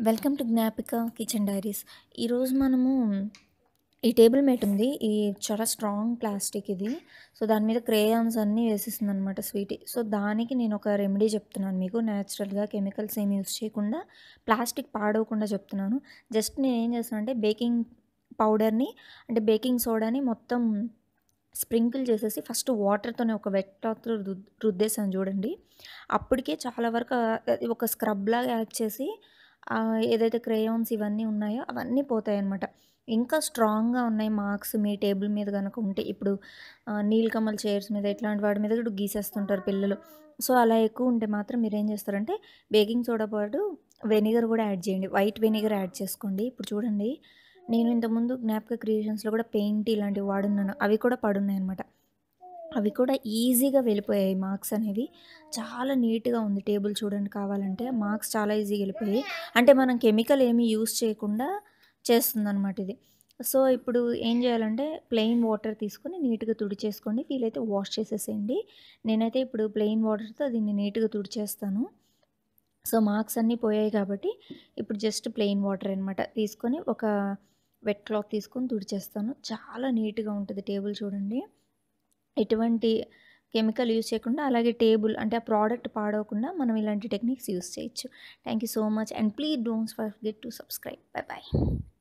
welcome to Jnapika kitchen diaries ఈరోజు మనము ఈ టేబుల్ మేట్ ఉంది ఈ చాలా స్ట్రాంగ్ ప్లాస్టిక్ ఇది సో దాని మీద క్రేయాన్స్ అన్నీ వేసేసింది అనమాట స్వీటీ సో దానికి నేను ఒక రెమెడీ చెప్తున్నాను మీకు న్యాచురల్గా కెమికల్స్ ఏమి యూస్ చేయకుండా ప్లాస్టిక్ పాడవకుండా చెప్తున్నాను జస్ట్ నేను ఏం చేస్తాను అంటే బేకింగ్ పౌడర్ని అంటే బేకింగ్ సోడాని మొత్తం స్ప్రింకిల్ చేసేసి ఫస్ట్ వాటర్తోనే ఒక వెట్ క్లాత్ రుద్దేశాను చూడండి అప్పటికే చాలా వరకు అది ఒక స్క్రబ్ లాగా యాక్ట్ చేసి ఆ, ఏదైతే క్రేయాన్స్ ఇవన్నీ ఉన్నాయో అవన్నీ పోతాయి అనమాట ఇంకా స్ట్రాంగ్గా ఉన్నాయి మార్క్స్ మీ టేబుల్ మీద కనుక ఉంటే ఇప్పుడు ఆ, నీలకమల్ చైర్స్ మీద ఇట్లాంటి వాటి మీద కూడా గీసేస్తుంటారు పిల్లలు సో అలా ఎక్కువ ఉంటే మాత్రం మీరు ఏం చేస్తారంటే బేకింగ్ సోడా పాటు వెనిగర్ కూడా యాడ్ చేయండి వైట్ వెనిగర్ యాడ్ చేసుకోండి ఇప్పుడు చూడండి నేను ఇంతకుముందు జ్ఞాపక క్రియేషన్స్లో కూడా పెయింట్ ఇలాంటివి వాడున్నాను అవి కూడా పడున్నాయి అనమాట అవి కూడా ఈజీగా వెళ్ళిపోయాయి మార్క్స్ అనేవి చాలా నీట్గా ఉంది టేబుల్ చూడండి కావాలంటే మార్క్స్ చాలా ఈజీగా వెళ్ళిపోయాయి అంటే మనం కెమికల్ ఏమీ యూస్ చేయకుండా చేస్తుంది అనమాట ఇది సో ఇప్పుడు ఏం చేయాలంటే ప్లెయిన్ వాటర్ తీసుకొని నీట్గా తుడిచేసుకోండి వీలైతే వాష్ చేసేసేయండి నేనైతే ఇప్పుడు ప్లెయిన్ వాటర్తో దీన్ని నీట్గా తుడిచేస్తాను సో మార్క్స్ అన్నీ పోయాయి కాబట్టి ఇప్పుడు జస్ట్ ప్లెయిన్ వాటర్ అనమాట తీసుకొని ఒక వెట్ క్లాత్ తీసుకొని తుడిచేస్తాను చాలా నీట్గా ఉంటుంది టేబుల్ చూడండి ఎటువంటి కెమికల్ యూస్ చేయకుండా అలాగే టేబుల్ అంటే ఆ ప్రోడక్ట్ పాడవకుండా మనం ఇలాంటి టెక్నిక్స్ యూస్ చేయొచ్చు thank you so much and please don't forget to subscribe bye bye